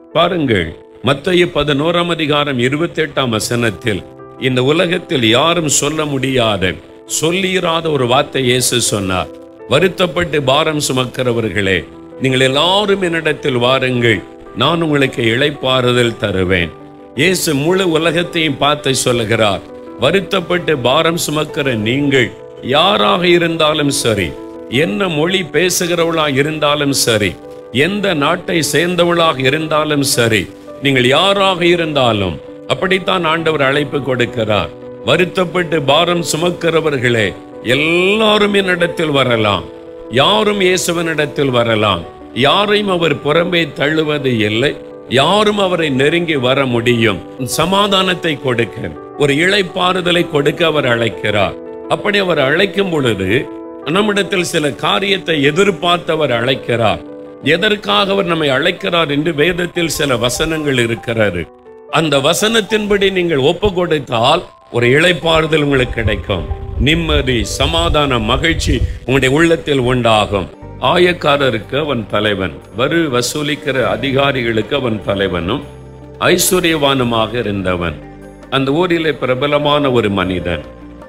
பாருங்கள் மத்திய பதினோராம் அதிகாரம் இருபத்தி எட்டாம் வசனத்தில் இந்த உலகத்தில் யாரும் சொல்ல முடியாத சொல்லிராத ஒரு வார்த்தை இயேசு சொன்னார் வருத்தப்பட்டு பாரம் சுமக்கிறவர்களே நீங்கள் எல்லாரும் என்னிடத்தில் வாருங்கள் நான் உங்களுக்கு இளைப்பாறுதல் தருவேன் இயேசு முழு உலகத்தையும் பார்த்து சொல்லுகிறார் வருத்தப்பட்டு பாரம் சுமக்கிற நீங்கள் யாராக இருந்தாலும் சரி என்ன மொழி பேசுகிறவளாக இருந்தாலும் சரி எந்த நாட்டை சேர்ந்தவளாக இருந்தாலும் சரி நீங்கள் யாராக இருந்தாலும் அப்படித்தான் ஆண்டவர் அழைப்பு கொடுக்கிறார் வருத்தப்பட்டு பாரம் சுமக்கிறவர்களே எல்லாரும் என்னிடத்தில் வரலாம் யாரும் இயேசுவனிடத்தில் வரலாம் யாரையும் அவர் புறம்பே தள்ளுவது இல்லை யாரும் அவரை நெருங்கி வர முடியும் சமாதானத்தை கொடுக்க ஒரு இளைப்பாறுதலை கொடுக்க அவர் அழைக்கிறார் அப்படி அவர் அழைக்கும் பொழுது நம்மிடத்தில் சில காரியத்தை எதிர்பார்த்து அவர் அழைக்கிறார் எதற்காக அவர் நம்மை அழைக்கிறார் என்று வேதத்தில் சில வசனங்கள் இருக்கிறாரு அந்த வசனத்தின்படி நீங்கள் ஒப்பு கொடுத்தால் ஒரு இளைப்பாறுதல் உங்களுக்கு கிடைக்கும் நிம்மதி சமாதானம் மகிழ்ச்சி உங்களுடைய உள்ளத்தில் உண்டாகும் ஆயக்காரருக்கு அவன் தலைவன் வரு வசூலிக்கிற அதிகாரிகளுக்கு அவன் தலைவனும் ஐஸ்வர்யவானுமாக இருந்தவன் அந்த ஊரிலே பிரபலமான ஒரு மனிதன்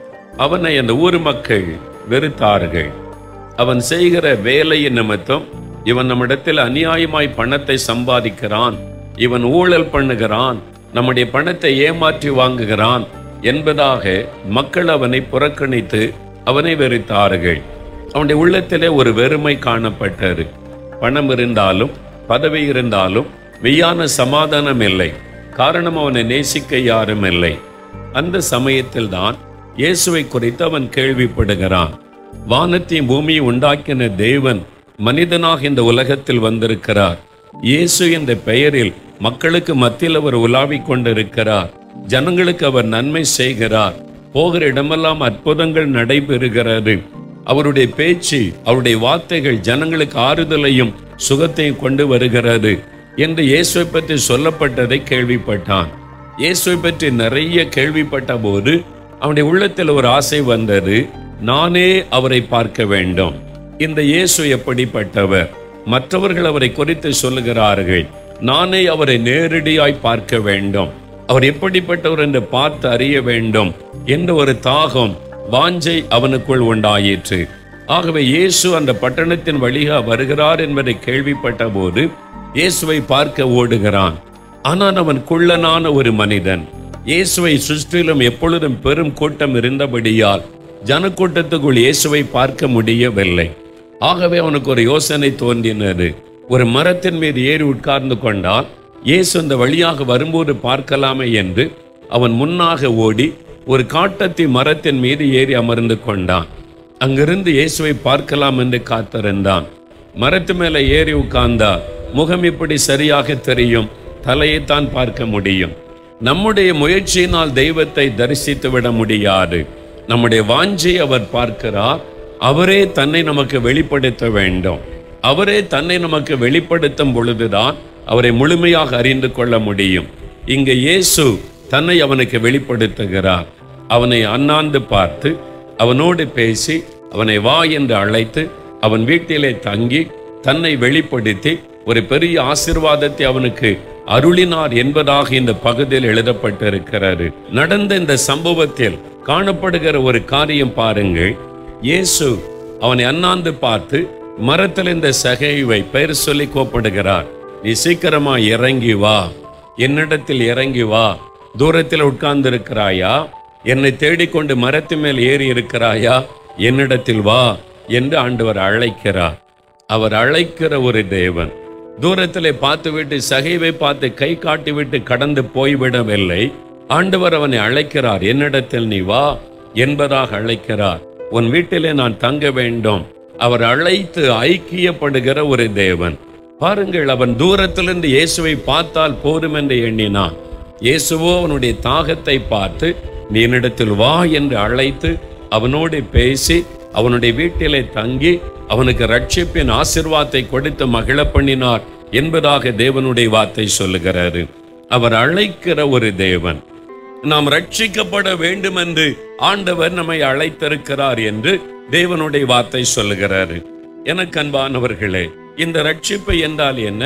அவனை அந்த ஊர் மக்கள் வெறுத்தார்கள் அவன் செய்கிற வேலையின் நிமித்தம் இவன் நம்மிடத்தில் அநியாயமாய் பணத்தை சம்பாதிக்கிறான் இவன் ஊழல் பண்ணுகிறான் நம்முடைய பணத்தை ஏமாற்றி வாங்குகிறான் என்பதாக மக்கள் அவனை புறக்கணித்து அவனை வெறுத்தார்கள் அவனுடைய உள்ளத்திலே ஒரு வெறுமை காணப்பட்டது பணம் இருந்தாலும் பதவி இருந்தாலும் மெய்யான சமாதானம் இல்லை காரணம் அவனை நேசிக்க யாரும் இல்லை அந்த சமயத்தில் தான் இயேசுவை குறித்து அவன் கேள்விப்படுகிறான் வானத்தையும் பூமியை உண்டாக்கின தேவன் மனிதனாக இந்த உலகத்தில் வந்திருக்கிறார் இயேசு என்ற பெயரில் மக்களுக்கு மத்தியில் அவர் உலாவிக் கொண்டிருக்கிறார் ஜனங்களுக்கு அவர் நன்மை செய்கிறார் போகிற இடமெல்லாம் அற்புதங்கள் நடைபெறுகிறது அவருடைய பேச்சு அவருடைய வார்த்தைகள் ஜனங்களுக்கு ஆறுதலையும் சுகத்தையும் கொண்டு வருகிறது என்று இயேசுவை பற்றி சொல்லப்பட்டதை கேள்விப்பட்டான் இயேசுவை பற்றி நிறைய கேள்விப்பட்ட போது அவனுடைய உள்ளத்தில் ஒரு ஆசை வந்தது நானே அவரை பார்க்க வேண்டும் இந்த இயேசு எப்படிப்பட்டவர் மற்றவர்கள் அவரை குறித்து சொல்லுகிறார்கள் நானே அவரை நேரடியாய் பார்க்க வேண்டும் அவர் எப்படிப்பட்டவர் என்று பார்த்து அறிய வேண்டும் என்ற ஒரு தாகம் வாஞ்சை அவனுக்குள் உண்டாயிற்று ஆகவே இயேசு அந்த பட்டணத்தின் வழியாக வருகிறார் என்பதை கேள்விப்பட்ட போது இயேசுவை பார்க்க ஓடுகிறான் ஆனால் அவன் குள்ளனான ஒரு மனிதன் இயேசுவை சுற்றிலும் எப்பொழுதும் பெரும் கூட்டம் இருந்தபடியால் ஜனக்கூட்டத்துக்குள் இயேசுவை பார்க்க முடியவில்லை ஆகவே அவனுக்கு ஒரு யோசனை தோன்றினது ஒரு மரத்தின் மீது ஏறி உட்கார்ந்து கொண்டால் இயேசு அந்த வழியாக வரும்போது பார்க்கலாமே என்று அவன் முன்னாக ஓடி ஒரு காட்டத்தி மரத்தின் மீது ஏறி அமர்ந்து கொண்டான் அங்கிருந்து இயேசுவை பார்க்கலாம் என்று காத்திருந்தான் மரத்து மேலே ஏறி உட்கார்ந்தா முகம் இப்படி சரியாக தெரியும் தலையைத்தான் பார்க்க முடியும் நம்முடைய முயற்சியினால் தெய்வத்தை தரிசித்து விட முடியாது நம்முடைய வாஞ்சை அவர் பார்க்கிறார் அவரே தன்னை நமக்கு வெளிப்படுத்த வேண்டும் அவரே தன்னை நமக்கு வெளிப்படுத்தும் பொழுதுதான் அவரை முழுமையாக அறிந்து கொள்ள முடியும் இங்க இயேசு தன்னை அவனுக்கு வெளிப்படுத்துகிறார் அவனை அண்ணாந்து பார்த்து அவனோடு பேசி அவனை வா என்று அழைத்து அவன் வீட்டிலே தங்கி தன்னை வெளிப்படுத்தி ஒரு பெரிய ஆசிர்வாதத்தை அவனுக்கு அருளினார் என்பதாக இந்த பகுதியில் எழுதப்பட்டிருக்கிறது நடந்த இந்த சம்பவத்தில் காணப்படுகிற ஒரு காரியம் பாருங்கள் இயேசு அவனை அண்ணாந்து பார்த்து மரத்தில் இந்த சகைவை பெயர் சொல்லி கோப்படுகிறார் நீ சீக்கிரமா இறங்கி வா என்னிடத்தில் இறங்கி வா தூரத்தில் உட்கார்ந்து இருக்கிறாயா என்னை தேடிக்கொண்டு மரத்து மேல் ஏறி இருக்கிறாயா என்னிடத்தில் வா என்று ஆண்டவர் அழைக்கிறார் அவர் அழைக்கிற ஒரு தேவன் தூரத்திலே பார்த்துவிட்டு சகைவை பார்த்து கை காட்டிவிட்டு கடந்து போய்விடவில்லை ஆண்டவர் அவனை அழைக்கிறார் என்னிடத்தில் நீ வா என்பதாக அழைக்கிறார் உன் வீட்டிலே நான் தங்க வேண்டும் அவர் அழைத்து ஐக்கியப்படுகிற ஒரு தேவன் பாருங்கள் அவன் தூரத்திலிருந்து இயேசுவை பார்த்தால் போதும் என்று எண்ணினான் இயேசுவோ அவனுடைய தாகத்தை பார்த்து நீ என்னிடத்தில் வா என்று அழைத்து அவனோடு பேசி அவனுடைய வீட்டிலே தங்கி அவனுக்கு ரட்சிப்பின் ஆசிர்வாதத்தை கொடுத்து மகிழ பண்ணினார் என்பதாக தேவனுடைய வார்த்தை சொல்லுகிறாரு அவர் அழைக்கிற ஒரு தேவன் நாம் ரட்சிக்கப்பட வேண்டும் என்று ஆண்டவர் நம்மை அழைத்திருக்கிறார் என்று தேவனுடைய வார்த்தை சொல்லுகிறாரு எனக்கு அன்பானவர்களே இந்த ரட்சிப்பு என்றால் என்ன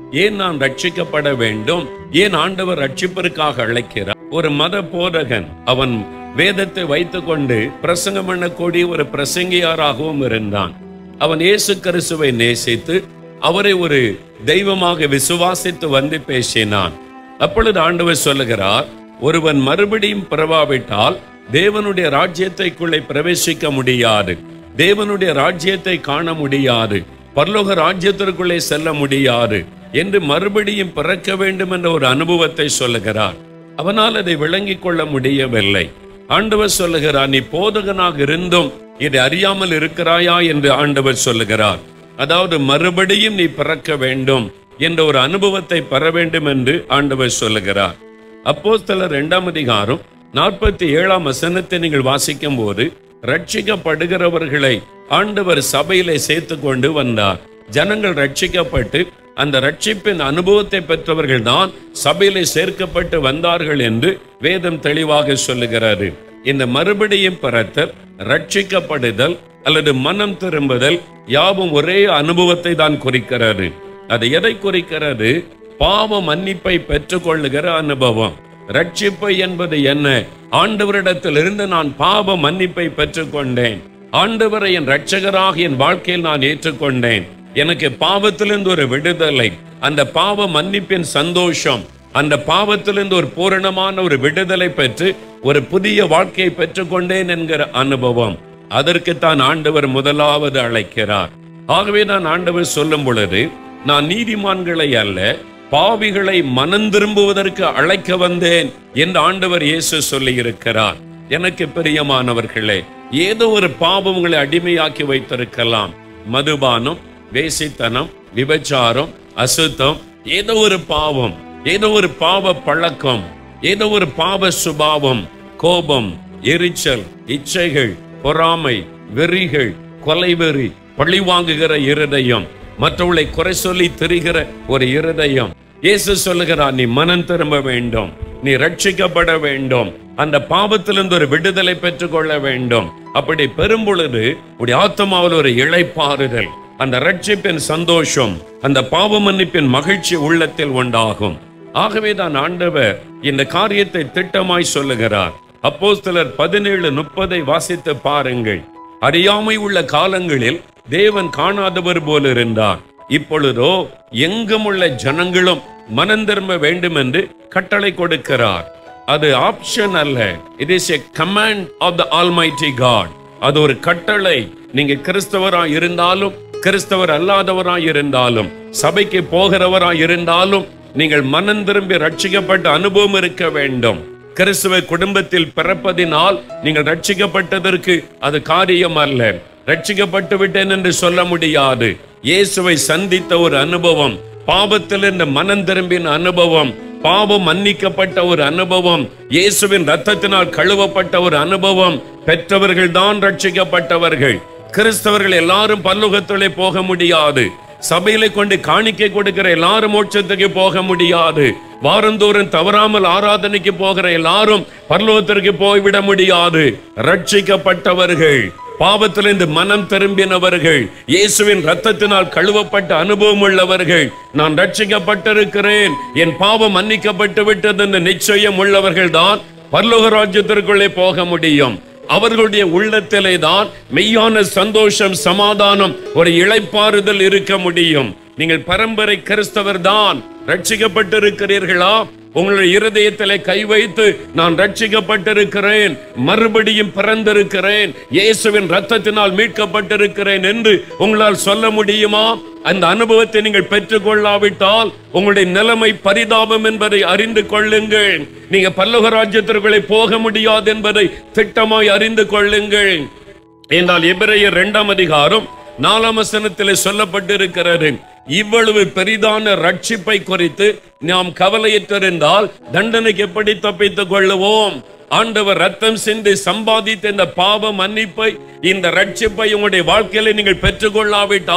ஏன் நான் ரட்சிக்கப்பட வேண்டும் ஏன் ஆண்டவர் ரட்சிப்பிற்காக அழைக்கிறார் ஒரு மத போதகன் அவன் வேதத்தை வைத்துக்கொண்டு பிரசங்கம் பண்ணக்கூடிய ஒரு பிரசங்கியாராகவும் இருந்தான் அவன் இயேசு கிறிஸ்துவை நேசித்து அவரை ஒரு தெய்வமாக விசுவாசித்து வந்து பேசினான் அப்பொழுது ஆண்டவர் சொல்லுகிறார் ஒருவன் மறுபடியும் பிறவாவிட்டால் தேவனுடைய ராஜ்யத்தைக்குள்ளே பிரவேசிக்க முடியாது தேவனுடைய ராஜ்யத்தை காண முடியாது பரலோக ராஜ்யத்திற்குள்ளே செல்ல முடியாது என்று மறுபடியும் பிறக்க வேண்டும் என்ற ஒரு அனுபவத்தை சொல்லுகிறார் அவனால் அதை விளங்கிக் கொள்ள முடியவில்லை ஆண்டவர் சொல்லுகிறார் நீ போதகனாக இருந்தும் இதை அறியாமல் இருக்கிறாயா என்று ஆண்டவர் சொல்லுகிறார் அதாவது மறுபடியும் நீ பிறக்க வேண்டும் என்ற ஒரு அனுபவத்தை பெற வேண்டும் என்று ஆண்டவர் சொல்லுகிறார் அப்போஸ்தலர் இரண்டாம் அதிகாரம் நாற்பத்தி ஏழாம் வசனத்தை நீங்கள் வாசிக்கும் போது ரட்சிக்கப்படுகிறவர்களை ஆண்டவர் சபையிலே சேர்த்து கொண்டு வந்தார் ஜனங்கள் ரட்சிக்கப்பட்டு அந்த ரட்சிப்பின் அனுபவத்தை பெற்றவர்கள் தான் சபையிலே சேர்க்கப்பட்டு வந்தார்கள் என்று வேதம் தெளிவாக சொல்லுகிறது இந்த மறுபடியும் பிறத்தல் ரட்சிக்கப்படுதல் அல்லது மனம் திரும்புதல் யாவும் ஒரே அனுபவத்தை தான் குறிக்கிறது அது எதை குறிக்கிறது பாவ மன்னிப்பை பெற்றுக்கொள்ளுகிற அனுபவம் ரட்சிப்பு என்பது என்ன ஆண்டவரிடத்திலிருந்து நான் பாவ மன்னிப்பை பெற்றுக்கொண்டேன் ஆண்டவரை என் ரட்சகராக என் வாழ்க்கையில் நான் ஏற்றுக்கொண்டேன் எனக்கு பாவத்திலிருந்து ஒரு விடுதலை அந்த பாவ மன்னிப்பின் சந்தோஷம் அந்த பாவத்திலிருந்து ஒரு பூரணமான ஒரு விடுதலை பெற்று ஒரு புதிய வாழ்க்கையை பெற்றுக்கொண்டேன் என்கிற அனுபவம் அதற்கு தான் ஆண்டவர் முதலாவது அழைக்கிறார் ஆகவே நான் ஆண்டவர் சொல்லும் பொழுது நான் நீதிமான்களை அல்ல பாவிகளை மனம் திரும்புவதற்கு அழைக்க வந்தேன் என்று ஆண்டவர் இயேசு சொல்லி இருக்கிறார் எனக்கு பிரியமானவர்களே ஏதோ ஒரு பாவம் உங்களை அடிமையாக்கி வைத்திருக்கலாம் மதுபானம் வேசித்தனம் விபச்சாரம் அசுத்தம் ஏதோ ஒரு பாவம் ஏதோ ஒரு பாவ பழக்கம் ஏதோ ஒரு பாவ சுபாவம் கோபம் எரிச்சல் இச்சைகள் பொறாமை வெறிகள் கொலைவெறி பழி வாங்குகிற இருதயம் மற்றவர்களை குறை சொல்லி திரிகிற ஒரு இருதயம் இயேசு சொல்லுகிறார் நீ மனம் திரும்ப வேண்டும் நீ ரட்சிக்கப்பட வேண்டும் அந்த பாவத்திலிருந்து ஒரு விடுதலை பெற்றுக்கொள்ள வேண்டும் அப்படி பெறும் பொழுது உடைய ஆத்மாவில் ஒரு இழைப்பாறுதல் அந்த ரட்சிப்பின் சந்தோஷம் அந்த பாவ மன்னிப்பின் மகிழ்ச்சி உள்ளத்தில் உண்டாகும் ஆகவே தான் ஆண்டவர் இந்த காரியத்தை திட்டமாய் சொல்லுகிறார் அப்போஸ்தலர் பதினேழு முப்பதை வாசித்து பாருங்கள் அறியாமை உள்ள காலங்களில் தேவன் காணாதவர் போல இருந்தார் இப்பொழுதோ எங்கும் உள்ள ஜனங்களும் மனம் திரும்ப வேண்டும் என்று கட்டளை கொடுக்கிறார் அது ஆப்ஷன் அல்ல it is a command of the almighty God அது ஒரு கட்டளை நீங்க கிறிஸ்தவரா இருந்தாலும் கிறிஸ்தவர் அல்லாதவரா இருந்தாலும் சபைக்கு போகிறவரா இருந்தாலும் நீங்கள் மனம் திரும்பி ரட்சிக்கப்பட்ட அனுபவம் இருக்க வேண்டும் கிறிஸ்துவ குடும்பத்தில் பிறப்பதினால் நீங்கள் ரட்சிக்கப்பட்டதற்கு அது காரியம் அல்ல ரட்சிக்கப்பட்டு விட்டேன் என்று சொல்ல முடியாது இயேசுவை சந்தித்த ஒரு அனுபவம் பாவத்திலிருந்து மனம் திரும்பின அனுபவம் பாவம் மன்னிக்கப்பட்ட ஒரு அனுபவம் இயேசுவின் ரத்தத்தினால் கழுவப்பட்ட ஒரு அனுபவம் பெற்றவர்கள் தான் ரட்சிக்கப்பட்டவர்கள் கிறிஸ்தவர்கள் எல்லாரும் பல்லுகத்திலே போக முடியாது சபையில கொண்டு காணிக்கை கொடுக்கிற எல்லாரும் மோட்சத்துக்கு போக முடியாது வாரந்தோறும் தவறாமல் ஆராதனைக்கு போகிற எல்லாரும் பரலோகத்திற்கு போய்விட முடியாது ரட்சிக்கப்பட்டவர்கள் பாவத்திலிருந்து மனம் திரும்பினவர்கள் இயேசுவின் ரத்தத்தினால் கழுவப்பட்ட அனுபவம் உள்ளவர்கள் நான் ரட்சிக்கப்பட்டிருக்கிறேன் என் பாவம் மன்னிக்கப்பட்டு விட்டது என்ற நிச்சயம் உள்ளவர்கள் தான் பரலோக ராஜ்யத்திற்குள்ளே போக முடியும் அவர்களுடைய உள்ளத்திலே தான் மெய்யான சந்தோஷம் சமாதானம் ஒரு இளைப்பாறுதல் இருக்க முடியும் நீங்கள் பரம்பரை கிறிஸ்தவர் தான் ரட்சிக்கப்பட்டிருக்கிறீர்களா உங்களுடைய இருதயத்திலே கை வைத்து நான் ரட்சிக்கப்பட்டிருக்கிறேன் மறுபடியும் பிறந்திருக்கிறேன் இயேசுவின் ரத்தத்தினால் மீட்கப்பட்டிருக்கிறேன் என்று உங்களால் சொல்ல முடியுமா அந்த அனுபவத்தை நீங்கள் பெற்றுக்கொள்ளாவிட்டால் உங்களுடைய நிலைமை பரிதாபம் என்பதை அறிந்து கொள்ளுங்கள் நீங்க பல்லவ ராஜ்யத்திற்குள்ளே போக முடியாது என்பதை திட்டமாய் அறிந்து கொள்ளுங்கள் என்றால் எபிரேயர் இரண்டாம் அதிகாரம் நாலாம் வசனத்திலே சொல்லப்பட்டிருக்கிறது இவ்வளவு பெரிதான ரட்சிப்பை குறித்து நாம் கவலையற்றிருந்தால் தண்டனைக்கு எப்படி தப்பித்துக் கொள்ளுவோம் ஆண்டவர் ரத்தம் சிந்தி சம்பாதித்த இந்த பாவ மன்னிப்பை இந்த ரட்சிப்பை உங்களுடைய வாழ்க்கையில நீங்கள் பெற்றுக்கொள்ளாவிட்டால்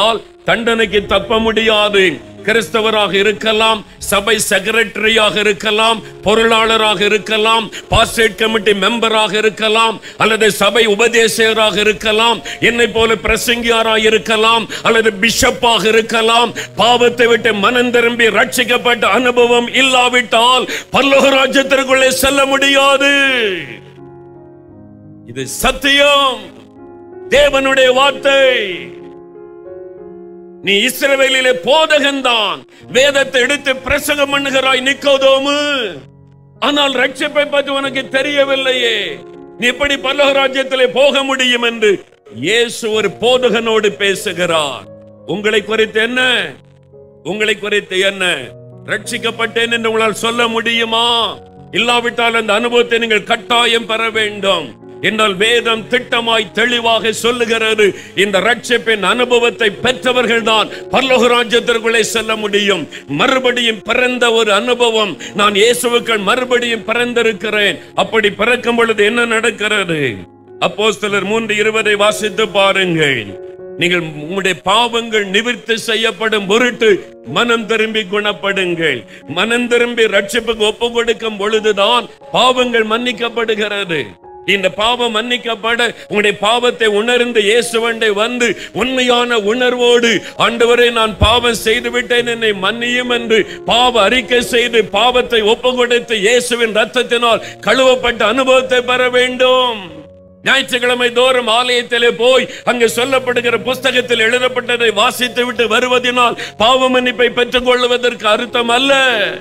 தண்டனைக்கு தப்ப முடியாது கிறிஸ்தவராக இருக்கலாம் சபை செக்ரட்டரியாக இருக்கலாம் பொருளாளராக இருக்கலாம் பாஸ்டேட் கமிட்டி மெம்பராக இருக்கலாம் அல்லது சபை உபதேசகராக இருக்கலாம் என்னை போல பிரசங்கியாராக இருக்கலாம் அல்லது பிஷப்பாக இருக்கலாம் பாவத்தை விட்டு மனம் திரும்பி ரட்சிக்கப்பட்ட அனுபவம் இல்லாவிட்டால் பல்லோக ராஜ்யத்திற்குள்ளே செல்ல முடியாது இது சத்தியம் தேவனுடைய வார்த்தை நீ இஸ்ரவேலிலே போதகன்தான் வேதத்தை எடுத்து பிரசங்கம் பண்ணுகிறாய் நிக்கோதோமு ஆனால் ரட்சிப்பை பற்றி உனக்கு தெரியவில்லையே நீ எப்படி பல்லவ ராஜ்யத்திலே போக முடியும் என்று இயேசு ஒரு போதகனோடு பேசுகிறார் உங்களை குறித்து என்ன உங்களை குறித்து என்ன ரட்சிக்கப்பட்டேன் என்று உங்களால் சொல்ல முடியுமா இல்லாவிட்டால் அந்த அனுபவத்தை நீங்கள் கட்டாயம் பெற வேண்டும் என்றால் வேதம் திட்டமாய் தெளிவாக சொல்லுகிறது இந்த ரட்சிப்பின் அனுபவத்தை பெற்றவர்கள் தான் பரலோக ராஜ்யத்திற்குள்ளே செல்ல முடியும் மறுபடியும் பிறந்த ஒரு அனுபவம் நான் இயேசுவுக்கள் மறுபடியும் பிறந்திருக்கிறேன் அப்படி பிறக்கும் பொழுது என்ன நடக்கிறது அப்போஸ்தலர் மூன்று இருபதை வாசித்து பாருங்கள் நீங்கள் உங்களுடைய பாவங்கள் நிவிர்த்தி செய்யப்படும் பொருட்டு மனம் திரும்பி குணப்படுங்கள் மனம் திரும்பி ரட்சிப்புக்கு ஒப்பு கொடுக்கும் பொழுதுதான் பாவங்கள் மன்னிக்கப்படுகிறது இந்த பாவம் மன்னிக்கப்பட உங்களுடைய பாவத்தை உணர்ந்து இயேசுவண்டை வந்து உண்மையான உணர்வோடு ஆண்டவரே நான் பாவம் செய்து விட்டேன் என்னை மன்னியும் என்று பாவ அறிக்கை செய்து பாவத்தை ஒப்பு கொடுத்து இயேசுவின் ரத்தத்தினால் கழுவப்பட்ட அனுபவத்தை பெற வேண்டும் ஞாயிற்றுக்கிழமை தோறும் ஆலயத்திலே போய் அங்கு சொல்லப்படுகிற புஸ்தகத்தில் எழுதப்பட்டதை வாசித்து விட்டு வருவதனால் பாவ மன்னிப்பை பெற்றுக் கொள்வதற்கு அர்த்தம் அல்ல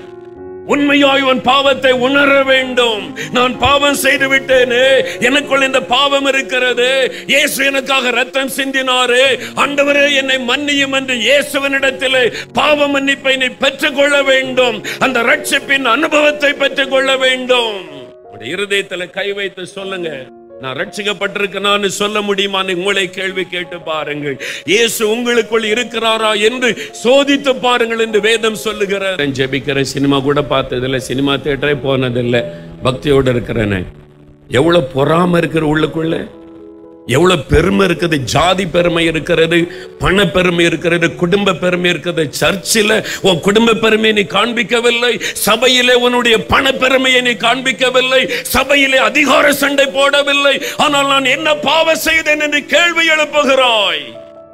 உண்மையாய் உன் பாவத்தை உணர வேண்டும் நான் பாவம் செய்து விட்டேனே எனக்குள் இந்த பாவம் இருக்கிறது இயேசு எனக்காக ரத்தம் சிந்தினாரே ஆண்டவரே என்னை மன்னியும் என்று இயேசுவனிடத்திலே பாவ மன்னிப்பை நீ பெற்றுக்கொள்ள வேண்டும் அந்த ரட்சிப்பின் அனுபவத்தை பெற்றுக்கொள்ள வேண்டும் உங்களுடைய இருதயத்துல கை வைத்து சொல்லுங்க நான் ரட்சிக்கப்பட்டிருக்கேனான்னு சொல்ல முடியுமான்னு உங்களை கேள்வி கேட்டு பாருங்கள் இயேசு உங்களுக்குள் இருக்கிறாரா என்று சோதித்து பாருங்கள் என்று வேதம் சொல்லுகிறார் ஜெபிக்கிற சினிமா கூட பார்த்ததில்லை சினிமா தேட்டரே போனதில்லை பக்தியோடு இருக்கிறேனே எவ்வளவு பொறாம இருக்கிற உள்ளுக்குள்ள எவ்வளவு பெருமை இருக்குது ஜாதி பெருமை இருக்கிறது பண பெருமை இருக்கிறது குடும்ப பெருமை இருக்கிறது சர்ச்சில் உன் குடும்ப பெருமையை நீ காண்பிக்கவில்லை சபையிலே உன்னுடைய பண பெருமையை நீ காண்பிக்கவில்லை சபையிலே அதிகார சண்டை போடவில்லை ஆனால் நான் என்ன பாவம் செய்தேன் என்று கேள்வி எழுப்புகிறாய்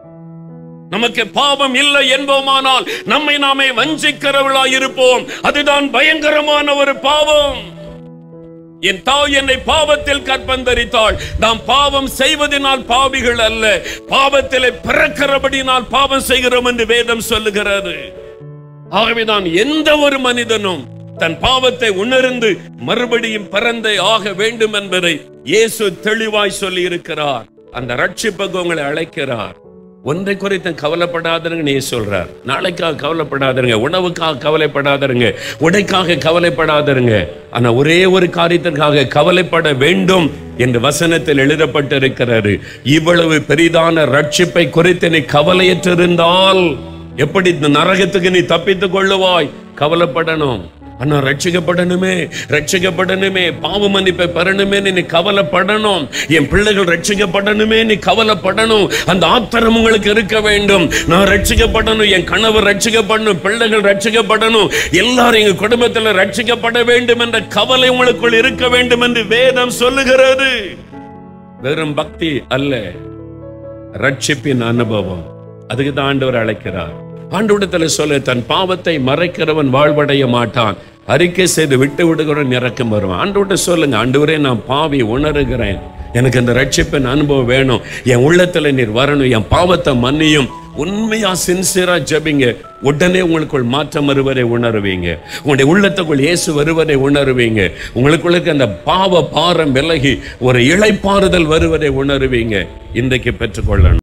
நமக்கு பாவம் இல்லை என்போமானால் நம்மை நாமே வஞ்சிக்கிறவர்களாய் இருப்போம் அதுதான் பயங்கரமான ஒரு பாவம் என் தாய் என்னை பாவத்தில் கற்பந்தரித்தாள் நாம் பாவம் செய்வதனால் பாவிகள் அல்ல பாவத்திலே பிறக்கிறபடினால் பாவம் செய்கிறோம் என்று வேதம் சொல்லுகிறது ஆகவேதான் எந்த ஒரு மனிதனும் தன் பாவத்தை உணர்ந்து மறுபடியும் பிறந்தே ஆக வேண்டும் என்பதை இயேசு தெளிவாய் சொல்லி இருக்கிறார் அந்த ரட்சிப்புக்கு உங்களை அழைக்கிறார் ஒன்றை குறித்து கவலைப்படாதருங்க நீ சொல்றார் நாளைக்காக கவலைப்படாதருங்க உணவுக்காக கவலைப்படாதருங்க உடைக்காக கவலைப்படாதருங்க ஆனா ஒரே ஒரு காரியத்திற்காக கவலைப்பட வேண்டும் என்று வசனத்தில் எழுதப்பட்டிருக்கிறாரு இவ்வளவு பெரிதான ரட்சிப்பை குறித்து நீ கவலையற்றிருந்தால் எப்படி இந்த நரகத்துக்கு நீ தப்பித்துக் கொள்ளுவாய் கவலைப்படணும் ஆனா ரட்சிக்கப்படணுமே ரட்சிக்கப்படணுமே பாவ மன்னிப்பை பெறணுமே நீ கவலைப்படணும் என் பிள்ளைகள் ரட்சிக்கப்படணுமே நீ கவலைப்படணும் அந்த ஆத்திரம் உங்களுக்கு இருக்க வேண்டும் நான் ரட்சிக்கப்படணும் என் கணவர் ரட்சிக்கப்படணும் பிள்ளைகள் ரட்சிக்கப்படணும் எல்லாரும் எங்க குடும்பத்தில் ரட்சிக்கப்பட வேண்டும் என்ற கவலை உங்களுக்குள் இருக்க வேண்டும் என்று வேதம் சொல்லுகிறது வெறும் பக்தி அல்ல ரட்சிப்பின் அனுபவம் அதுக்கு தான் ஆண்டவர் அழைக்கிறார் ஆண்டவடத்தில் சொல்ல தன் பாவத்தை மறைக்கிறவன் வாழ்வடைய மாட்டான் அறிக்கை செய்து விட்டு விடுகிறவன் இறக்கம் வருவான் ஆண்டவட்ட சொல்லுங்க ஆண்டவரே நான் பாவி உணர்கிறேன் எனக்கு இந்த ரட்சிப்பின் அனுபவம் வேணும் என் உள்ளத்துல நீர் வரணும் என் பாவத்தை மன்னியும் உண்மையா சின்சியரா ஜெபிங்க உடனே உங்களுக்குள் மாற்றம் வருவதை உணருவீங்க உங்களுடைய உள்ளத்துக்குள் இயேசு வருவதை உணருவீங்க உங்களுக்குள்ளுக்கு அந்த பாவ பாரம் விலகி ஒரு இளைப்பாறுதல் வருவதை உணருவீங்க இன்றைக்கு பெற்றுக்கொள்ளணும்